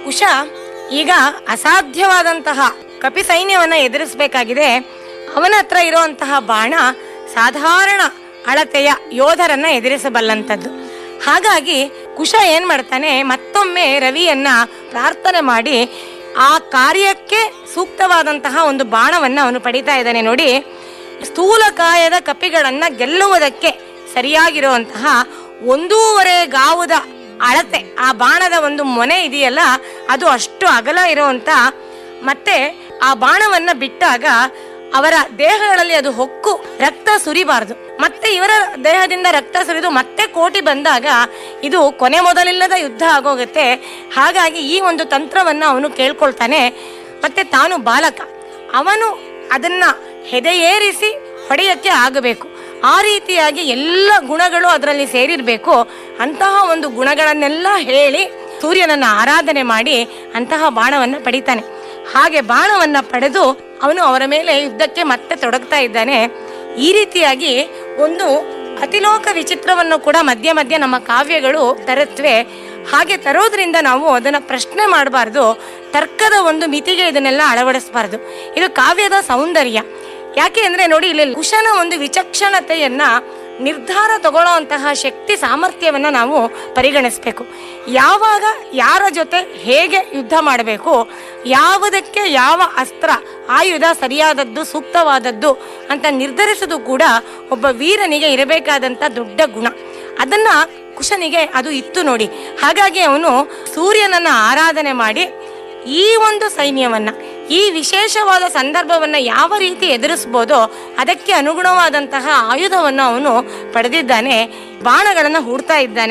ಕುಶ ಈಗ ಅಸಾಧ್ಯವಾದಂತಹ ಕಪಿ ಸೈನ್ಯವನ್ನ ಎದುರಿಸಬೇಕಾಗಿದೆ ಅವನ ಹತ್ರ ಇರುವಂತಹ ಬಾಣ ಸಾಧಾರಣ ಅಳತೆಯ ಯೋಧರನ್ನ ಎದುರಿಸಬಲ್ಲಂಥದ್ದು ಹಾಗಾಗಿ ಕುಶ ಏನ್ ಮಾಡ್ತಾನೆ ಮತ್ತೊಮ್ಮೆ ರವಿಯನ್ನ ಪ್ರಾರ್ಥನೆ ಮಾಡಿ ಆ ಕಾರ್ಯಕ್ಕೆ ಸೂಕ್ತವಾದಂತಹ ಒಂದು ಬಾಣವನ್ನ ಅವನು ಪಡಿತಾ ಇದ್ದಾನೆ ನೋಡಿ ಸ್ಥೂಲಕಾಯದ ಕಪಿಗಳನ್ನ ಗೆಲ್ಲುವುದಕ್ಕೆ ಸರಿಯಾಗಿರುವಂತಹ ಒಂದೂವರೆ ಗಾವುದ ಅಳತೆ ಆ ಬಾಣದ ಒಂದು ಮೊನೆ ಇದೆಯಲ್ಲ ಅದು ಅಷ್ಟು ಅಗಲ ಇರುವಂತ ಮತ್ತೆ ಆ ಬಾಣವನ್ನ ಬಿಟ್ಟಾಗ ಅವರ ದೇಹಗಳಲ್ಲಿ ಅದು ಹೊಕ್ಕು ರಕ್ತ ಸುರಿಬಾರದು ಮತ್ತೆ ಇವರ ದೇಹದಿಂದ ರಕ್ತ ಸುರಿದು ಮತ್ತೆ ಕೋಟಿ ಬಂದಾಗ ಇದು ಕೊನೆ ಮೊದಲಿಲ್ಲದ ಯುದ್ಧ ಆಗೋಗುತ್ತೆ ಹಾಗಾಗಿ ಈ ಒಂದು ತಂತ್ರವನ್ನ ಅವನು ಕೇಳ್ಕೊಳ್ತಾನೆ ಮತ್ತೆ ತಾನು ಬಾಲಕ ಅವನು ಅದನ್ನ ಹೆದೆಯೇರಿಸಿ ಹೊಡೆಯಕ್ಕೆ ಆಗಬೇಕು ಆ ರೀತಿಯಾಗಿ ಎಲ್ಲ ಗುಣಗಳು ಅದರಲ್ಲಿ ಸೇರಿರಬೇಕು ಅಂತಹ ಒಂದು ಗುಣಗಳನ್ನೆಲ್ಲ ಹೇಳಿ ಸೂರ್ಯನನ್ನ ಆರಾಧನೆ ಮಾಡಿ ಅಂತಹ ಬಾಣವನ್ನ ಪಡಿತಾನೆ ಹಾಗೆ ಬಾಣವನ್ನ ಪಡೆದು ಅವನು ಅವರ ಮೇಲೆ ಯುದ್ಧಕ್ಕೆ ಮತ್ತೆ ತೊಡಗ್ತಾ ಇದ್ದಾನೆ ಈ ರೀತಿಯಾಗಿ ಒಂದು ಅತಿಲೋಕ ವಿಚಿತ್ರವನ್ನು ಕೂಡ ಮಧ್ಯ ಮಧ್ಯ ನಮ್ಮ ಕಾವ್ಯಗಳು ತರುತ್ತವೆ ಹಾಗೆ ತರೋದ್ರಿಂದ ನಾವು ಅದನ್ನ ಪ್ರಶ್ನೆ ಮಾಡಬಾರ್ದು ತರ್ಕದ ಒಂದು ಮಿತಿಗೆ ಇದನ್ನೆಲ್ಲ ಅಳವಡಿಸಬಾರ್ದು ಇದು ಕಾವ್ಯದ ಸೌಂದರ್ಯ ಯಾಕೆ ಅಂದ್ರೆ ನೋಡಿ ಇಲ್ಲಿ ಕುಶನ ಒಂದು ವಿಚಕ್ಷಣತೆಯನ್ನ ನಿರ್ಧಾರ ತಗೊಳ್ಳೋಂತಹ ಶಕ್ತಿ ಸಾಮರ್ಥ್ಯವನ್ನ ನಾವು ಪರಿಗಣಿಸಬೇಕು ಯಾವಾಗ ಯಾರ ಜೊತೆ ಹೇಗೆ ಯುದ್ಧ ಮಾಡಬೇಕು ಯಾವುದಕ್ಕೆ ಯಾವ ಅಸ್ತ್ರ ಆಯುಧ ಸರಿಯಾದದ್ದು ಸೂಕ್ತವಾದದ್ದು ಅಂತ ನಿರ್ಧರಿಸೋದು ಕೂಡ ಒಬ್ಬ ವೀರನಿಗೆ ಇರಬೇಕಾದಂತ ದೊಡ್ಡ ಗುಣ ಅದನ್ನ ಕುಶನಿಗೆ ಅದು ಇತ್ತು ನೋಡಿ ಹಾಗಾಗಿ ಅವನು ಸೂರ್ಯನನ್ನ ಆರಾಧನೆ ಮಾಡಿ ಈ ಒಂದು ಸೈನ್ಯವನ್ನ ಈ ವಿಶೇಷವಾದ ಸಂದರ್ಭವನ್ನ ಯಾವ ರೀತಿ ಎದುರಿಸ್ಬೋದೋ ಅದಕ್ಕೆ ಅನುಗುಣವಾದಂತಹ ಆಯುಧವನ್ನು ಅವನು ಪಡೆದಿದ್ದಾನೆ ಬಾಣಗಳನ್ನ ಹೂಡ್ತಾ ಇದ್ದಾನೆ